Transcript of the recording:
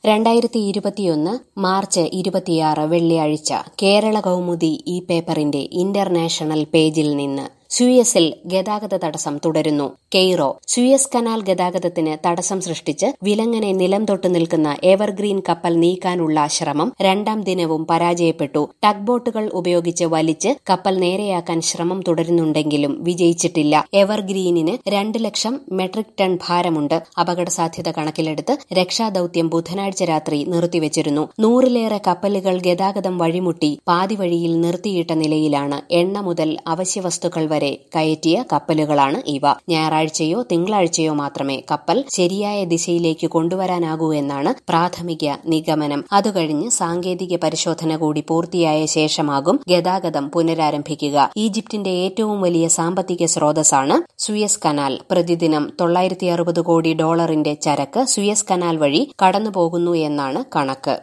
രണ്ടായിരത്തി ഇരുപത്തിയൊന്ന് മാർച്ച് ഇരുപത്തിയാറ് വെള്ളിയാഴ്ച കേരള കൗമുദി ഈ പേപ്പറിന്റെ ഇന്റർനാഷണൽ പേജിൽ നിന്ന് സ്യൂയസിൽ ഗതാഗത തടസ്സം തുടരുന്നു കെയ്റോ സ്യൂയസ് കനാൽ ഗതാഗതത്തിന് തടസ്സം സൃഷ്ടിച്ച് വിലങ്ങനെ നിലം തൊട്ടു നിൽക്കുന്ന എവർഗ്രീൻ കപ്പൽ നീക്കാനുള്ള ശ്രമം രണ്ടാം ദിനവും പരാജയപ്പെട്ടു ടഗ് ബോട്ടുകൾ ഉപയോഗിച്ച് വലിച്ച് കപ്പൽ നേരെയാക്കാൻ ശ്രമം തുടരുന്നുണ്ടെങ്കിലും വിജയിച്ചിട്ടില്ല എവർഗ്രീനിന് രണ്ട് ലക്ഷം മെട്രിക് ടൺ ഭാരമുണ്ട് അപകട സാധ്യത കണക്കിലെടുത്ത് രക്ഷാദൌത്യം ബുധനാഴ്ച രാത്രി നിർത്തിവച്ചിരുന്നു നൂറിലേറെ കപ്പലുകൾ ഗതാഗതം വഴിമുട്ടി പാതിവഴിയിൽ നിർത്തിയിട്ട നിലയിലാണ് എണ്ണ മുതൽ അവശ്യവസ്തുക്കൾ വരെ കയറ്റിയ കപ്പലുകളാണ് ഇവ ഞായറാഴ്ചയോ തിങ്കളാഴ്ചയോ മാത്രമേ കപ്പൽ ശരിയായ ദിശയിലേക്ക് കൊണ്ടുവരാനാകൂ എന്നാണ് പ്രാഥമിക നിഗമനം അതുകഴിഞ്ഞ് സാങ്കേതിക പരിശോധന കൂടി പൂർത്തിയായ ശേഷമാകും ഗതാഗതം പുനരാരംഭിക്കുക ഈജിപ്തിന്റെ ഏറ്റവും വലിയ സാമ്പത്തിക സ്രോതസ്സാണ് സുയസ് കനാൽ പ്രതിദിനം തൊള്ളായിരത്തി അറുപത് കോടി ഡോളറിന്റെ ചരക്ക് സുയസ് കനാൽ വഴി കടന്നുപോകുന്നു എന്നാണ് കണക്ക്